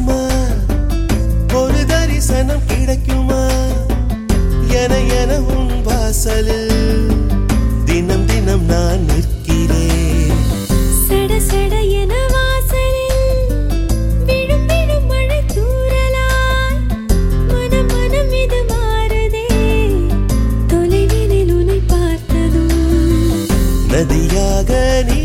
கிடைக்குமா ஒரு தரிசனம் கிடைக்குமா என என உன் வாசலில் தினம் தினம் நான் நிற்கிறேன் சட சட என வாசலில் விழும் விழும் மழை தூறலாய் மனம் மனம் இது மாறுதே தொலைவினில் உன்னை பார்த்ததும் நதியாக நீ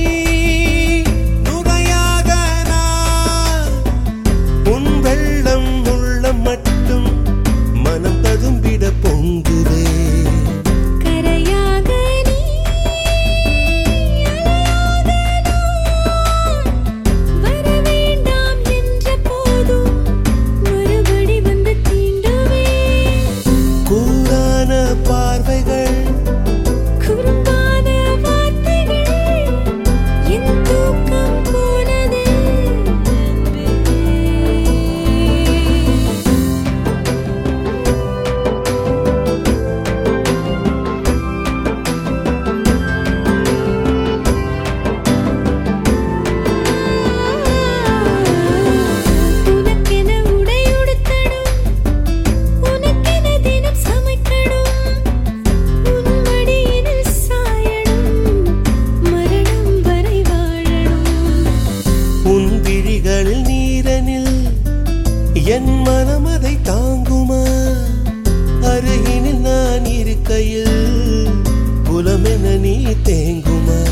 நுரையாக நான் உன் வெள்ளம் உள்ளம் மட்டும் மனம் ததும்பிட பொங்குதே கரையாக நீ அலையாக நான் வர வேண்டாம் என்ற போதும் மறுபடி வந்து தீண்டுவேன் கூரான பார்வைகள் குறும்பான வார்த்தைகள் என் தூக்கம் போனதே உனக்கென உடை உடுத்தணும் உனக்கென தினம் சமைக்கணும் உன் மடியினில் சாயணும் மரணம் வரை வாழணும் உன் விழிகளில் நீரனில் என் மனம் அதை தாங்குமா அருகினில் நான் இருக்கையில் புலமென நீ தேங்குமா